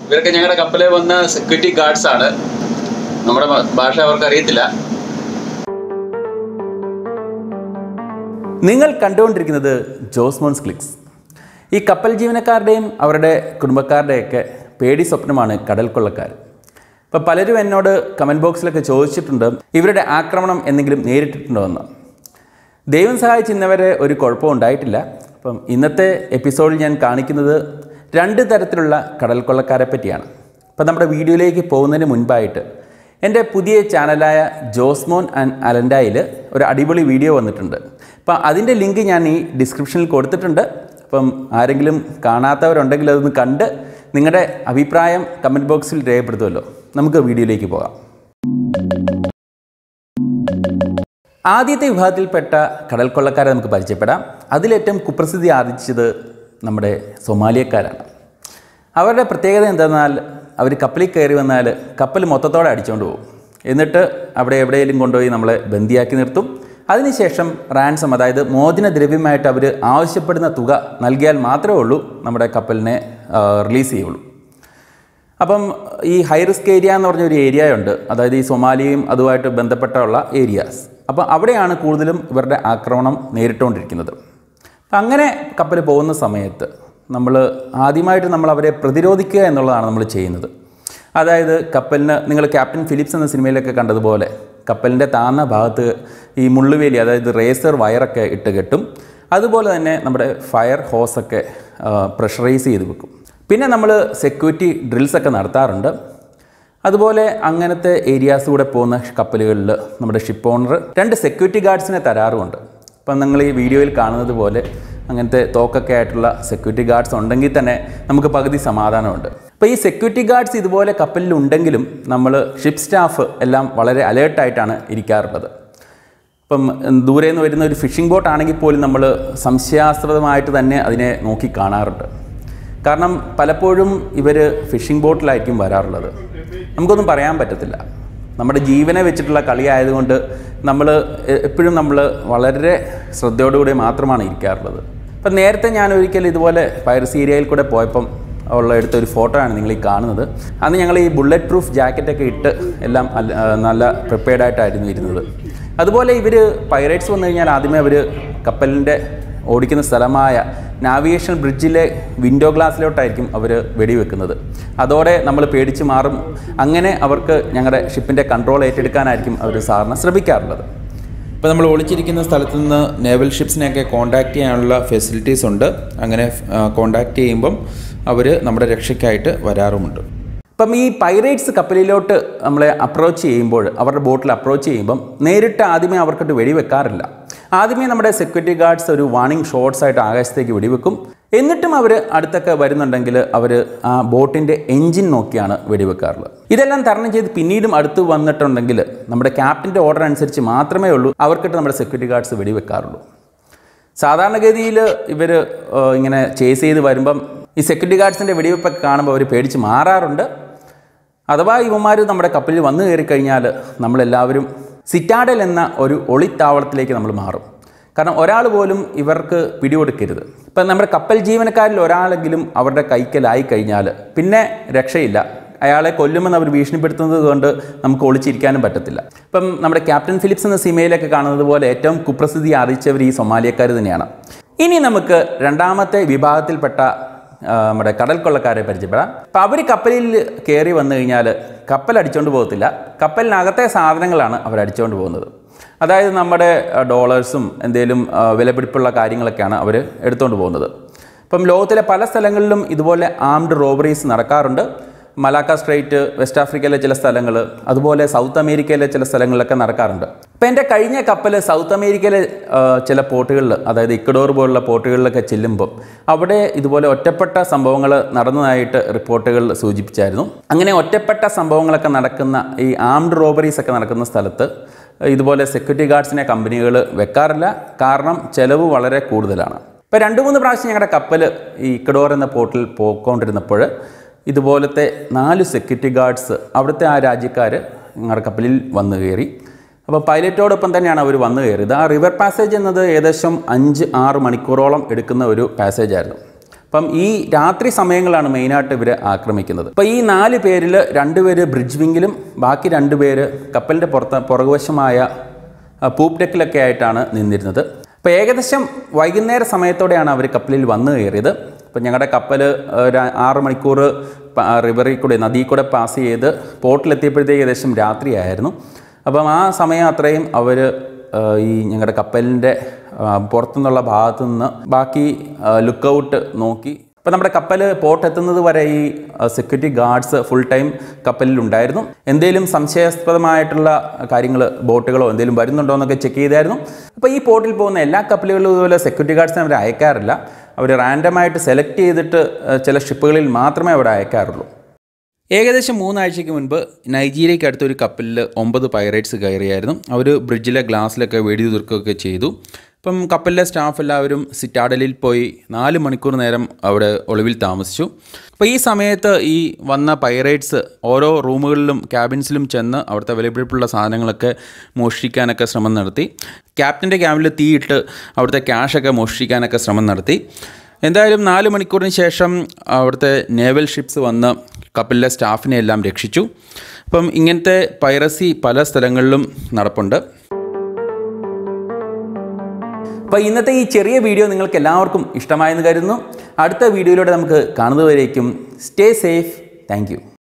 ഇവരൊക്കെ ഞങ്ങളുടെ കപ്പലിൽ വന്ന സെക്യൂരിറ്റി ഗാർഡ്സ് ആണ് നമ്മുടെ ഭ- ഭാഷ അവർക്ക് അറിയത്തില്ല നിങ്ങൾ കണ്ടുകൊണ്ടിരിക്കുന്നത് ജോസ്മോൺസ് ക്ലിക്സ് ഈ കപ്പൽ ജീവനക്കാരുടെയും അവരുടെ കുടുംബക്കാരുടെയൊക്കെ പേടി സ്വപ്നമാണ് കടൽ കൊള്ളക്കാർ ഇപ്പം പലരും എന്നോട് കമൻറ്റ് ബോക്സിലൊക്കെ ചോദിച്ചിട്ടുണ്ട് ഇവരുടെ ആക്രമണം എന്തെങ്കിലും നേരിട്ടിട്ടുണ്ടോ എന്ന് ദൈവം സഹായിച്ച് ഇന്നവരെ ഒരു കുഴപ്പവും ഉണ്ടായിട്ടില്ല അപ്പം ഇന്നത്തെ എപ്പിസോഡിൽ ഞാൻ കാണിക്കുന്നത് രണ്ട് തരത്തിലുള്ള കടൽ കൊള്ളക്കാരെ പറ്റിയാണ് അപ്പം നമ്മുടെ വീഡിയോയിലേക്ക് പോകുന്നതിന് മുൻപായിട്ട് എൻ്റെ പുതിയ ചാനലായ ജോസ്മോൻ ആൻഡ് അലൻഡായിൽ ഒരു അടിപൊളി വീഡിയോ വന്നിട്ടുണ്ട് അപ്പം അതിൻ്റെ ലിങ്ക് ഞാൻ ഈ ഡിസ്ക്രിപ്ഷനിൽ കൊടുത്തിട്ടുണ്ട് അപ്പം ആരെങ്കിലും കാണാത്തവരുണ്ടെങ്കിൽ അതൊന്ന് കണ്ട് നിങ്ങളുടെ അഭിപ്രായം കമൻറ്റ് ബോക്സിൽ രേഖപ്പെടുത്തുമല്ലോ നമുക്ക് വീഡിയോയിലേക്ക് പോകാം ആദ്യത്തെ വിഭാഗത്തിൽപ്പെട്ട കടൽ കൊള്ളക്കാരെ നമുക്ക് പരിചയപ്പെടാം അതിലേറ്റവും കുപ്രസിദ്ധി ആർജിച്ചത് നമ്മുടെ സൊമാലിയക്കാരാണ് അവരുടെ പ്രത്യേകത എന്തെന്നാൽ അവർ കപ്പലിൽ കയറി വന്നാൽ കപ്പൽ മൊത്തത്തോടെ അടിച്ചുകൊണ്ട് പോകും എന്നിട്ട് അവിടെ എവിടെയെങ്കിലും കൊണ്ടുപോയി നമ്മളെ ബന്ദിയാക്കി നിർത്തും അതിനുശേഷം റാൻസം അതായത് മോചനദ്രവ്യമായിട്ട് അവർ ആവശ്യപ്പെടുന്ന തുക നൽകിയാൽ മാത്രമേ ഉള്ളൂ നമ്മുടെ കപ്പലിനെ റിലീസ് ചെയ്യുള്ളൂ അപ്പം ഈ ഹൈ റിസ്ക് ഏരിയ എന്ന് പറഞ്ഞ ഒരു ഏരിയ ഉണ്ട് അതായത് ഈ സൊമാലിയയും അതുമായിട്ട് ബന്ധപ്പെട്ടുള്ള ഏരിയാസ് അപ്പം അവിടെയാണ് കൂടുതലും ഇവരുടെ ആക്രമണം നേരിട്ടുകൊണ്ടിരിക്കുന്നത് അപ്പം അങ്ങനെ കപ്പൽ പോകുന്ന സമയത്ത് നമ്മൾ ആദ്യമായിട്ട് നമ്മൾ അവരെ പ്രതിരോധിക്കുക എന്നുള്ളതാണ് നമ്മൾ ചെയ്യുന്നത് അതായത് കപ്പലിന് നിങ്ങൾ ക്യാപ്റ്റൻ ഫിലിപ്സ് എന്ന സിനിമയിലൊക്കെ കണ്ടതുപോലെ കപ്പലിൻ്റെ താന്ന ഭാഗത്ത് ഈ മുള്ളുവേലി അതായത് റേസർ വയറൊക്കെ ഇട്ട് കെട്ടും അതുപോലെ തന്നെ നമ്മുടെ ഫയർ ഹോസൊക്കെ പ്രഷറൈസ് ചെയ്ത് വെക്കും പിന്നെ നമ്മൾ സെക്യൂരിറ്റി ഡ്രിൽസൊക്കെ നടത്താറുണ്ട് അതുപോലെ അങ്ങനത്തെ ഏരിയാസ് കൂടെ പോകുന്ന കപ്പലുകളിൽ നമ്മുടെ ഷിപ്പ് ഓണർ രണ്ട് സെക്യൂരിറ്റി ഗാർഡ്സിനെ തരാറുമുണ്ട് ഇപ്പം നിങ്ങൾ ഈ വീഡിയോയിൽ കാണുന്നത് പോലെ അങ്ങനത്തെ തോക്കൊക്കെ ആയിട്ടുള്ള സെക്യൂരിറ്റി ഗാർഡ്സ് ഉണ്ടെങ്കിൽ തന്നെ നമുക്ക് പകുതി സമാധാനമുണ്ട് അപ്പോൾ ഈ സെക്യൂരിറ്റി ഗാർഡ്സ് ഇതുപോലെ കപ്പലിൽ ഉണ്ടെങ്കിലും നമ്മൾ ഷിപ്പ് സ്റ്റാഫ് എല്ലാം വളരെ അലേർട്ടായിട്ടാണ് ഇരിക്കാറുള്ളത് ഇപ്പം ഉം, ദൂരെ നിന്ന് വരുന്ന ഒരു ഫിഷിംഗ് ബോട്ട് ആണെങ്കിൽ പോലും നമ്മൾ സംശയാസ്പദമായിട്ട് തന്നെ അതിനെ നോക്കി കാണാറുണ്ട് കാരണം പലപ്പോഴും ഇവർ ഫിഷിംഗ് ബോട്ടിലായിരിക്കും വരാറുള്ളത് നമുക്കൊന്നും പറയാൻ പറ്റത്തില്ല നമ്മുടെ ജീവനെ വെച്ചിട്ടുള്ള കളി ആയതുകൊണ്ട് നമ്മൾ എപ്പോഴും നമ്മൾ വളരെ ശ്രദ്ധയോടുകൂടി മാത്രമാണ് ഇരിക്കാറുള്ളത് ഇപ്പം നേരത്തെ ഞാൻ ഒരിക്കൽ ഇതുപോലെ പൈറസി ഏരിയയിൽ കൂടെ പോയപ്പം ഉള്ള എടുത്ത ഒരു ഫോട്ടോ ആണ് നിങ്ങൾ ഈ കാണുന്നത് അന്ന് ഞങ്ങൾ ഈ ബുള്ളറ്റ് പ്രൂഫ് ജാക്കറ്റൊക്കെ ഇട്ട് എല്ലാം അല്ല- ആ, നല്ല പ്രിപ്പയർഡ് ആയിട്ടായിരുന്നു ഇരുന്നത് അതുപോലെ ഇവർ പൈറേറ്റ്സ് വന്നു കഴിഞ്ഞാൽ ആദ്യമേ അവർ കപ്പലിൻ്റെ ഓടിക്കുന്ന സ്ഥലമായ നാവിഗേഷൻ ബ്രിഡ്ജിലെ വിൻഡോ ഗ്ലാസ്സിലോട്ടായിരിക്കും അവർ വെടിവെക്കുന്നത് അതോടെ നമ്മൾ പേടിച്ച് മാറും അങ്ങനെ അവർക്ക് ഞങ്ങളുടെ ഷിപ്പിൻ്റെ കൺട്രോൾ ഏറ്റെടുക്കാനായിരിക്കും അവർ സാറിന് ശ്രമിക്കാറുള്ളത് ഇപ്പോൾ നമ്മൾ ഒളിച്ചിരിക്കുന്ന സ്ഥലത്ത് നിന്ന് നേവൽ ഷിപ്സിനെയൊക്കെ കോൺടാക്ട് ചെയ്യാനുള്ള ഫെസിലിറ്റീസ് ഉണ്ട് അങ്ങനെ കോൺടാക്ട് ചെയ്യുമ്പം അവർ നമ്മുടെ രക്ഷയ്ക്കായിട്ട് വരാറുമുണ്ട് ഇപ്പം ഈ പൈറേറ്റ്സ് കപ്പലിലോട്ട് നമ്മളെ അപ്രോച്ച് ചെയ്യുമ്പോൾ അവരുടെ ബോട്ടിൽ അപ്രോച്ച് ചെയ്യുമ്പം നേരിട്ട് ആദ്യമേ അവർക്കിട്ട് വെടിവെക്കാറില്ല ആദ്യമേ നമ്മുടെ സെക്യൂരിറ്റി ഗാർഡ്സ് ഒരു വാർണിംഗ് ഷോട്ട്സ് ആയിട്ട് ആകാശത്തേക്ക് വെടിവെക്കും എന്നിട്ടും അവർ അടുത്തൊക്കെ വരുന്നുണ്ടെങ്കിൽ അവർ ആ ബോട്ടിൻ്റെ എൻജിൻ നോക്കിയാണ് വെടിവെക്കാറുള്ളത് ഇതെല്ലാം തരണം ചെയ്ത് പിന്നീടും അടുത്ത് വന്നിട്ടുണ്ടെങ്കിൽ നമ്മുടെ ക്യാപ്റ്റൻ്റെ ഓർഡർ അനുസരിച്ച് മാത്രമേ ഉള്ളൂ അവർക്കിട്ട് നമ്മുടെ സെക്യൂരിറ്റി ഗാർഡ്സ് വെടിവെക്കാറുള്ളൂ സാധാരണഗതിയിൽ ഇവർ ഇങ്ങനെ ചേസ് ചെയ്ത് വരുമ്പം ഈ സെക്യൂരിറ്റി ഗാർഡ്സിൻ്റെ വെടിവെപ്പൊക്കെ കാണുമ്പോൾ അവർ പേടിച്ച് മാറാറുണ്ട് അഥവാ ഇവന്മാർ നമ്മുടെ കപ്പലിൽ വന്നു കയറി കഴിഞ്ഞാൽ നമ്മളെല്ലാവരും സിറ്റാഡൽ എന്ന ഒരു ഒളിത്താവളത്തിലേക്ക് നമ്മൾ മാറും കാരണം ഒരാൾ പോലും ഇവർക്ക് പിടികൊടുക്കരുത് ഇപ്പം നമ്മുടെ കപ്പൽ ജീവനക്കാരിൽ ഒരാളെങ്കിലും അവരുടെ കൈക്കലായി കഴിഞ്ഞാൽ പിന്നെ രക്ഷയില്ല അയാളെ കൊല്ലുമെന്ന് അവർ ഭീഷണിപ്പെടുത്തുന്നത് കൊണ്ട് നമുക്ക് ഒളിച്ചിരിക്കാനും പറ്റത്തില്ല ഇപ്പം നമ്മുടെ ക്യാപ്റ്റൻ ഫിലിപ്സ് എന്ന സിനിമയിലൊക്കെ കാണുന്നത് പോലെ ഏറ്റവും കുപ്രസിദ്ധി ആർജിച്ചവർ ഈ സൊമാലിയക്കാർ തന്നെയാണ് ഇനി നമുക്ക് രണ്ടാമത്തെ വിഭാഗത്തിൽപ്പെട്ട ആ, നമ്മുടെ കടൽ കൊള്ളക്കാരെ പരിചയപ്പെടാം അപ്പം അവർ കപ്പലിൽ കയറി വന്നു കഴിഞ്ഞാൽ കപ്പൽ അടിച്ചുകൊണ്ട് പോകത്തില്ല കപ്പലിനകത്തെ സാധനങ്ങളാണ് അവർ അടിച്ചുകൊണ്ട് പോകുന്നത് അതായത് നമ്മുടെ ആ, ഡോളേഴ്സും എന്തെങ്കിലും ആ, വിലപിടിപ്പുള്ള കാര്യങ്ങളൊക്കെയാണ് അവർ എടുത്തുകൊണ്ട് പോകുന്നത് ഇപ്പം ലോകത്തിലെ പല സ്ഥലങ്ങളിലും ഇതുപോലെ ആംഡ് റോബറീസ് നടക്കാറുണ്ട് മലാക്ക സ്ട്രേറ്റ് വെസ്റ്റ് ആഫ്രിക്കയിലെ ചില സ്ഥലങ്ങൾ അതുപോലെ സൗത്ത് അമേരിക്കയിലെ ചില സ്ഥലങ്ങളിലൊക്കെ നടക്കാറുണ്ട് ഇപ്പം എൻ്റെ കഴിഞ്ഞ കപ്പൽ സൗത്ത് അമേരിക്കയിലെ ആ, ചില പോർട്ടുകളിൽ അതായത് ഇക്കഡോർ പോലുള്ള പോർട്ടുകളിലൊക്കെ ചെല്ലുമ്പം അവിടെ ഇതുപോലെ ഒറ്റപ്പെട്ട സംഭവങ്ങൾ നടന്നതായിട്ട് റിപ്പോർട്ടുകൾ സൂചിപ്പിച്ചായിരുന്നു അങ്ങനെ ഒറ്റപ്പെട്ട സംഭവങ്ങളൊക്കെ നടക്കുന്ന ഈ ആംഡ് റോബറീസ് ഒക്കെ നടക്കുന്ന സ്ഥലത്ത് ഇതുപോലെ സെക്യൂരിറ്റി ഗാർഡ്സിനെ കമ്പനികൾ വെക്കാറില്ല കാരണം ചെലവ് വളരെ കൂടുതലാണ് ഇപ്പോൾ രണ്ട് മൂന്ന് പ്രാവശ്യം ഞങ്ങളുടെ കപ്പൽ ഈ ഇക്കഡോർ എന്ന പോർട്ടിൽ പോയിക്കൊണ്ടിരുന്നപ്പോൾ ഇതുപോലത്തെ നാല് സെക്യൂരിറ്റി ഗാർഡ്സ് അവിടുത്തെ ആ രാജ്യക്കാർ ഞങ്ങളുടെ കപ്പലിൽ വന്നു കയറി അപ്പോൾ പൈലറ്റോടൊപ്പം തന്നെയാണ് അവർ വന്നു കയറിയത് ആ റിവർ പാസേജ് എന്നത് ഏകദേശം അഞ്ച് ആറ് മണിക്കൂറോളം എടുക്കുന്ന ഒരു പാസേജ് ആയിരുന്നു അപ്പം ഈ രാത്രി സമയങ്ങളാണ് മെയിനായിട്ട് ഇവർ ആക്രമിക്കുന്നത് അപ്പോൾ ഈ നാല് പേരിൽ രണ്ടുപേര് ബ്രിഡ്ജ് വിങ്ങിലും ബാക്കി രണ്ടുപേര് കപ്പലിൻ്റെ പുറത്ത് പുറകുവശമായ ആ, പൂപ്പ് ഡെക്കിലൊക്കെ ആയിട്ടാണ് നിന്നിരുന്നത് അപ്പോൾ ഏകദേശം വൈകുന്നേര സമയത്തോടെയാണ് അവർ കപ്പലിൽ വന്നു കയറിയത് അപ്പോൾ ഞങ്ങളുടെ കപ്പൽ ഒരു ആറ് മണിക്കൂർ പ- റിവറിൽ കൂടെ നദിയിൽ കൂടെ പാസ് ചെയ്ത് പോർട്ടിലെത്തിയപ്പോഴത്തേക്ക് ഏകദേശം രാത്രിയായിരുന്നു അപ്പം ആ സമയം അത്രയും അവർ ഈ ഞങ്ങളുടെ കപ്പലിൻ്റെ പുറത്തുനിന്നുള്ള ഭാഗത്തു നിന്ന് ബാക്കി ലുക്ക് ഔട്ട് നോക്കി അപ്പോൾ നമ്മുടെ കപ്പൽ പോർട്ട് എത്തുന്നത് വരെ ഈ സെക്യൂരിറ്റി ഗാർഡ്സ് ഫുൾ ടൈം കപ്പലിലുണ്ടായിരുന്നു എന്തെങ്കിലും സംശയാസ്പദമായിട്ടുള്ള കാര്യങ്ങൾ ബോട്ടുകളോ എന്തെങ്കിലും വരുന്നുണ്ടോ എന്നൊക്കെ ചെക്ക് ചെയ്തായിരുന്നു അപ്പോൾ ഈ പോർട്ടിൽ പോകുന്ന എല്ലാ കപ്പലുകളിലും ഇതുപോലെ സെക്യൂരിറ്റി ഗാർഡ്സിനെ അവർ അയക്കാറില്ല അവർ റാൻഡമായിട്ട് സെലക്ട് ചെയ്തിട്ട് ഏഹ്, ചില ഷിപ്പുകളിൽ മാത്രമേ അവിടെ അയക്കാറുള്ളൂ ഏകദേശം മൂന്നാഴ്ചയ്ക്ക് മുൻപ് നൈജീരിയയ്ക്ക് അടുത്തൊരു കപ്പലിൽ ഒമ്പത് പൈറേറ്റ്സ് കയറിയായിരുന്നു അവർ ബ്രിഡ്ജിലെ ഗ്ലാസ്സിലൊക്കെ വെടിയുതിർക്കുകയൊക്കെ ചെയ്തു അപ്പം കപ്പലിലെ സ്റ്റാഫ് എല്ലാവരും സിറ്റാഡലിൽ പോയി നാല് മണിക്കൂർ നേരം അവിടെ ഒളിവിൽ താമസിച്ചു അപ്പോൾ ഈ സമയത്ത് ഈ വന്ന പൈറേറ്റ്സ് ഓരോ റൂമുകളിലും ക്യാബിൻസിലും ചെന്ന് അവിടുത്തെ വിലപിടിപ്പുള്ള സാധനങ്ങളൊക്കെ മോഷ്ടിക്കാനൊക്കെ ശ്രമം നടത്തി ക്യാപ്റ്റൻ്റെ ക്യാബിനിൽ തീയിട്ട് അവിടുത്തെ ക്യാഷൊക്കെ മോഷ്ടിക്കാനൊക്കെ ശ്രമം നടത്തി എന്തായാലും നാല് മണിക്കൂറിന് ശേഷം അവിടുത്തെ നേവൽ ഷിപ്സ് വന്ന് കപ്പലിലെ സ്റ്റാഫിനെ എല്ലാം രക്ഷിച്ചു അപ്പം ഇങ്ങനത്തെ പൈറസി പല സ്ഥലങ്ങളിലും നടപ്പുണ്ട് അപ്പോൾ ഇന്നത്തെ ഈ ചെറിയ വീഡിയോ നിങ്ങൾക്ക് എല്ലാവർക്കും ഇഷ്ടമായെന്ന് കരുതുന്നു അടുത്ത വീഡിയോയിലൂടെ നമുക്ക് കാണുന്നതുവരേക്കും സ്റ്റേ സേഫ് താങ്ക്